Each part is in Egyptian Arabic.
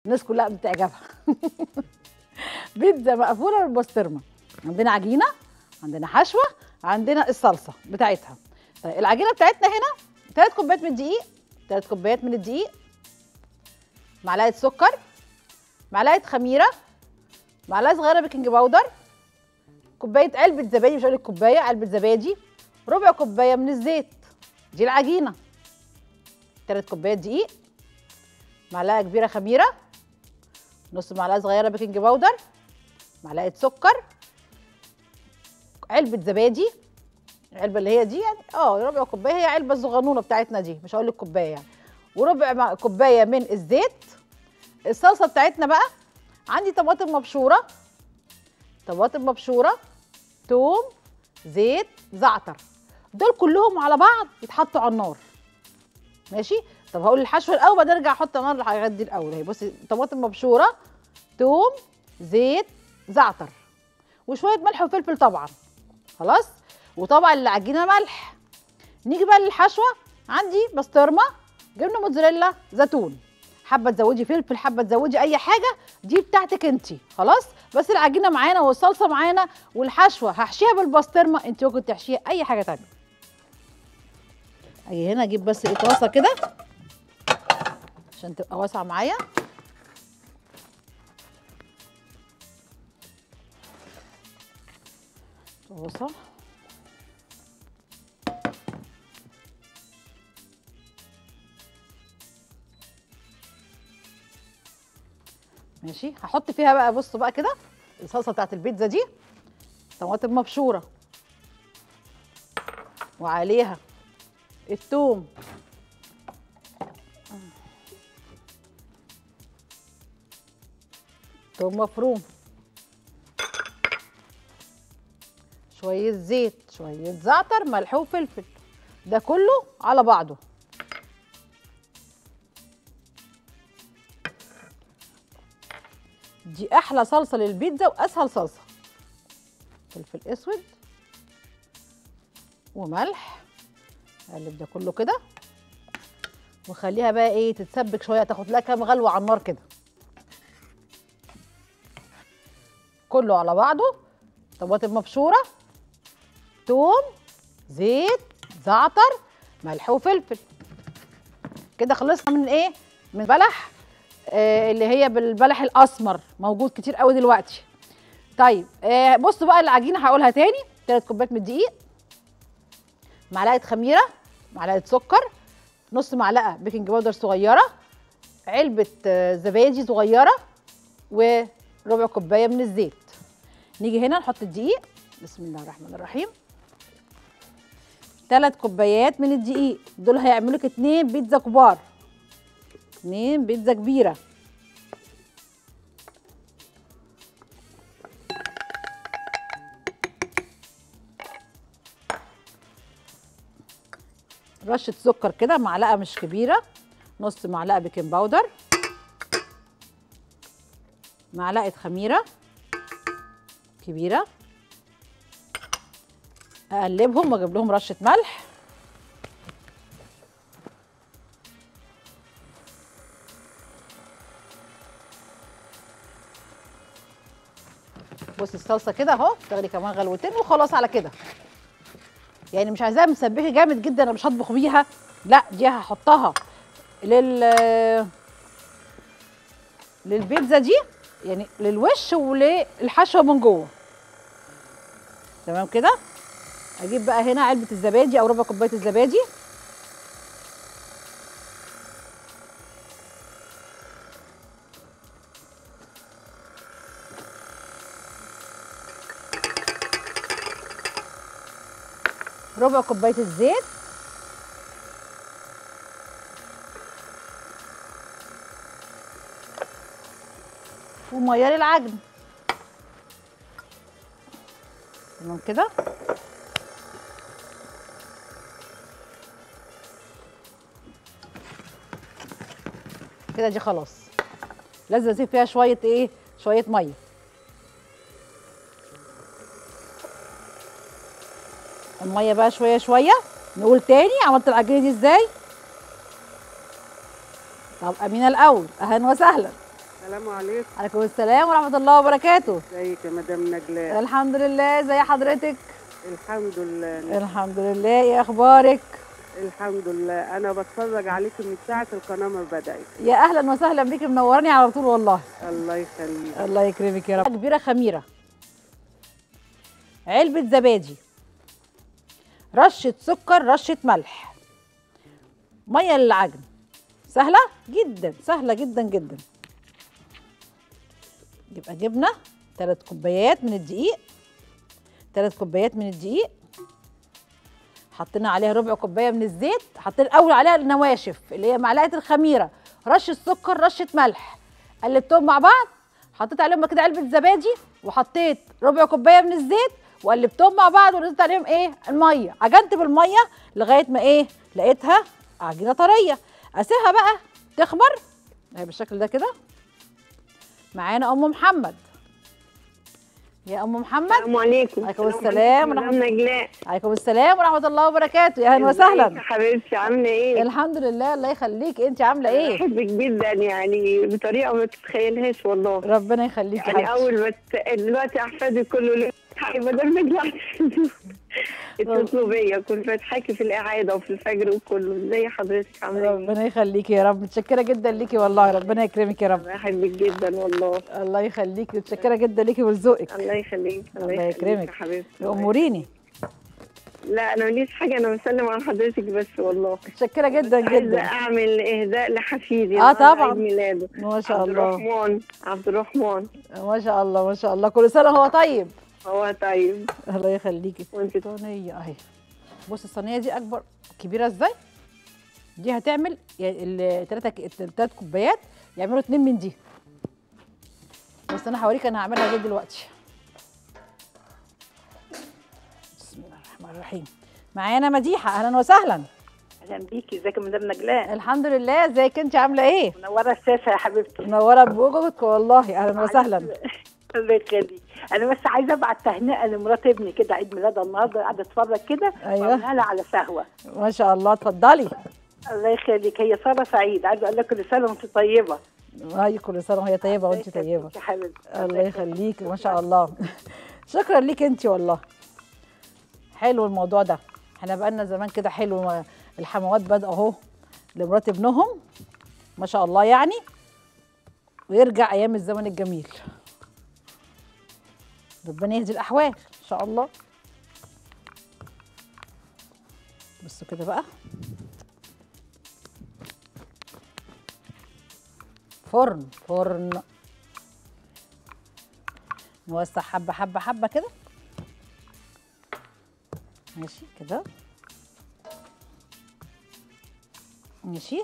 الناس كلها بتعجبها بيتزا مقفوله بالبسطرمه عندنا عجينه عندنا حشوه عندنا الصلصه بتاعتها طيب العجينه بتاعتنا هنا 3 كوبايات من الدقيق 3 كوبايات من الدقيق معلقه سكر معلقه خميره معلقه صغيره بيكنج باودر كوبايه علبه زبادي مش هقول لك كوبايه علبه زبادي ربع كوبايه من الزيت دي العجينه 3 كوبايات دقيق معلقه كبيره خميره نص معلقه صغيره بيكنج باودر معلقه سكر علبه زبادي العلبه اللي هي دي يعني اه ربع كوبايه هي علبه الصغنونه بتاعتنا دي مش هقول لك كوبايه يعني وربع مع- كوبايه من الزيت الصلصه بتاعتنا بقى عندي طماطم مبشوره طماطم مبشوره توم زيت زعتر دول كلهم على بعض يتحطوا على النار ماشي طب هقول الحشو الاول وبعدين ارجع احط على النار الحاجات دي الاول اهي بصي طماطم مبشوره توم زيت زعتر وشويه ملح وفلفل طبعا خلاص وطبعا العجينه ملح نيجي بقى للحشوه عندي بسطرمه جبنه موتزاريلا زيتون حابه تزودي فلفل حابه تزودي اي حاجه دي بتاعتك انت خلاص بس العجينه معانا والصلصه معانا والحشوه هحشيها بالبسطرمه انت ممكن تحشيها اي حاجه تانية اجي هنا اجيب بس ايه طاسه كده عشان تبقى واسعه معايا طاسه ماشي هحط فيها بقى بصوا بقى كده الصلصه بتاعت البيتزا دي طماطم مبشوره وعليها الثوم ثوم مفروم شويه زيت شويه زعتر ملح وفلفل ده كله على بعضه دي احلى صلصه للبيتزا واسهل صلصه فلفل اسود وملح اقلب ده كله كده وخليها بقى ايه تتسبك شويه تاخد لها كام غلوه على النار كده كله على بعضه طماطم مبشوره توم زيت زعتر ملح وفلفل كده خلصنا من ايه من بلح آه اللي هي بالبلح الاسمر موجود كتير قوي دلوقتي طيب آه بصوا بقى العجينه هقولها تاني 3 كوبايات من الدقيق معلقه خميره معلقه سكر نص معلقه بيكنج باودر صغيره علبه آه، زبادي صغيره وربع كوبايه من الزيت نيجي هنا نحط الدقيق بسم الله الرحمن الرحيم ثلاث كوبايات من الدقيق دول هيعملوا لك اتنين بيتزا كبار اتنين بيتزا كبيره رشه سكر كده معلقه مش كبيره نص معلقه بيكنج باودر معلقه خميره كبيره اقلبهم واجيب لهم رشه ملح بصي الصلصه كده اهو تاخدي كمان غلوتين وخلاص على كده يعني مش عايزاها مسبكه جامد جدا انا مش هطبخ بيها لا دي هحطها لل للبيتزا دي يعني للوش وللحشوه من جوه تمام كده اجيب بقى هنا علبه الزبادي او ربع كوبايه الزبادي ربع كوبايه الزيت وميه للعجن تمام كده كده دي خلاص لازم اسيب فيها شويه ايه شويه ميه الميه بقى شويه شويه نقول تاني عملت العجينه دي ازاي طب امينه الاول اهلا وسهلا السلام عليكم عليكم السلام ورحمه الله وبركاته ازيك يا مدام نجلاء الحمد لله زي حضرتك الحمد لله الحمد لله ايه اخبارك الحمد لله انا بتفرج عليكم من ساعه القناه ما بدات يا اهلا وسهلا بيك منوراني على طول والله الله يخليك الله يكرمك يا رب كبيره خميره علبه زبادي رشه سكر رشه ملح ميه للعجن سهله جدا سهله جدا جدا يبقى جبنا ثلاث كوبايات من الدقيق ثلاث كوبايات من الدقيق حطينا عليها ربع كوبايه من الزيت حطينا الاول عليها النواشف اللي هي معلقه الخميره رشه سكر رشه ملح قلبتهم مع بعض حطيت عليهم كده علبه زبادي وحطيت ربع كوبايه من الزيت وقلبتهم مع بعض ونزلت عليهم ايه الميه عجنت بالميه لغايه ما ايه لقيتها عجينه طريه اسيبها بقى تخمر اهي بالشكل ده كده معانا ام محمد يا ام محمد السلام عليكم عليكم السلام ورحمة مدام نجلاء عليكم السلام ورحمه الله وبركاته يا اهلا ازيك يا وسهلا حبيبتي عامله ايه؟ الحمد لله الله يخليك انت عامله ايه بحبك جدا يعني بطريقه ما تتخيلهاش والله ربنا يخليك يا يعني حبيبتي اول ما ت- دلوقتي احفادي كله ليه حي مدام نجلاء اتصلوا بيا كنت بضحكي في الاعاده وفي الفجر وكله ازي حضرتك عامله ايه؟ ربنا يخليكي يا رب متشكره جدا ليكي والله ربنا يكرمك يا رب بحبك جدا والله الله يخليكي متشكره جدا ليكي ولذوقك الله يخليك الله يخليك يكرمك. يا حبيبتي اموريني لا انا ماليش حاجه انا بسلم على حضرتك بس والله متشكره جدا عايزه جدا اعمل اهداء لحفيدي آه النهاردة طبعاً. عيد ميلاده ما شاء عبد الله الرحمن عبد الرحمن ما شاء الله ما شاء الله كل سنه هو طيب هو طيب الله يخليكي وانت صينيه اهي بص الصينيه دي اكبر كبيره ازاي دي هتعمل الثلاثه الثلاث كوبايات يعملوا اتنين من دي بس انا هوريك انا هعملها ازاي دلوقتي بسم الله الرحمن الرحيم معانا مديحه اهلا وسهلا اهلا بيكي ازيك يا مدام نجلاء الحمد لله ازيك انت عامله ايه منوره الشاشه يا حبيبتي منوره بوجودك والله اهلا وسهلا الله يخليك انا بس عايزه ابعت تهنئه لمرات ابني كده عيد ميلادها النهارده قاعده اتفرج كده أيوة. وأقولها لها على سهوه ما شاء الله اتفضلي الله يخليك هي ساره سعيد عايزه اقول لك كل سنه وانت طيبه هاي كل سنه وهي طيبه وانت الله طيبه يخليك يا حبيبتي الله يخليك ما شاء الله شكرا ليك انت والله حلو الموضوع ده احنا بقالنا زمان كده حلو ما- الحموات بدأ اهو لمرات ابنهم ما شاء الله يعني ويرجع ايام الزمن الجميل ربنا يهدي الاحوال ان شاء الله بصوا كده بقى فرن فرن نوسع حبه حبه حبه كده ماشي كده ماشي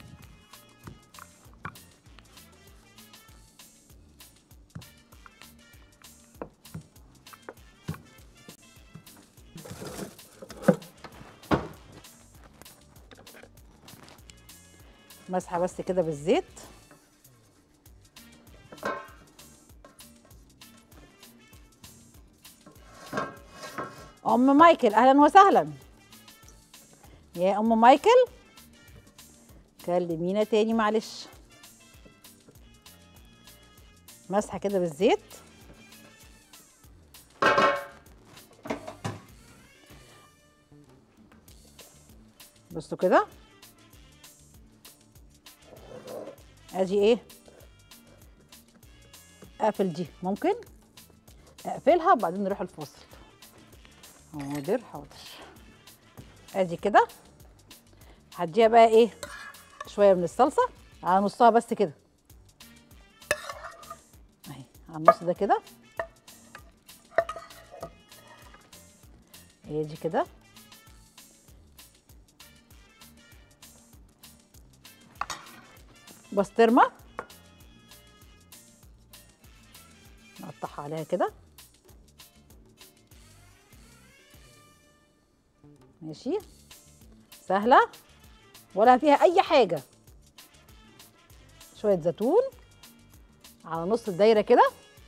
مسحه بس كده بالزيت ام مايكل اهلا وسهلا يا ام مايكل كلمينا تاني معلش مسحه كده بالزيت بصوا كده ادي ايه اقفل دي ممكن اقفلها وبعدين نروح الفاصل حاضر حاضر ادي كده هديها بقى ايه شويه من الصلصه على نصها بس كده اهي على النص ده كده ادي كده بسطرمه نقطعها عليها كده ماشي سهله ولا فيها اي حاجه شويه زيتون على نص الدايره كده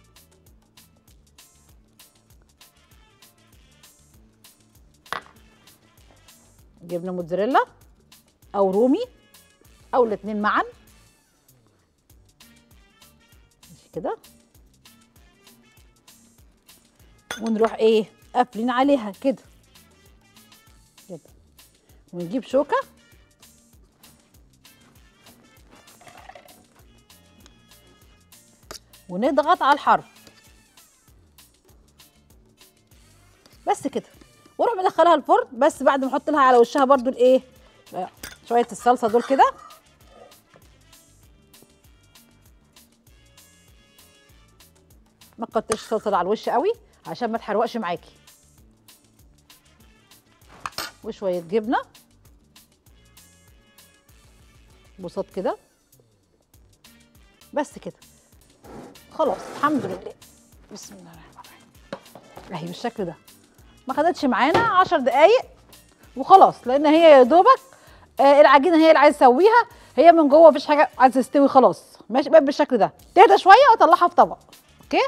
جبنه موتزاريلا او رومي او الاتنين معا كده ونروح ايه قافلين عليها كده كده ونجيب شوكه ونضغط على الحرف بس كده واروح مدخلها الفرن بس بعد ما احط لها على وشها برضو الايه شويه الصلصه دول كده ما تكترش الصلصه على الوش قوي عشان ما تحرقش معاكي وشويه جبنه بساط كده بس كده خلاص الحمد لله بسم الله الرحمن الرحيم اهي بالشكل ده ما خدتش معانا 10 دقايق وخلاص لان هي يا دوبك آه العجينه هي اللي عايز اسويها هي من جوه مفيش حاجه عايزه تستوي خلاص ماشي بقى بالشكل ده تهدى شويه واطلعها في طبق اوكي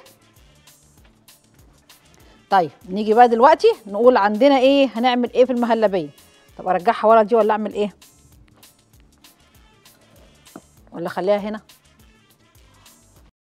طيب نيجي بقى دلوقتي نقول عندنا ايه هنعمل ايه في المهلبيه طب ارجعها ورا دي ولا اعمل ايه ولا اخليها هنا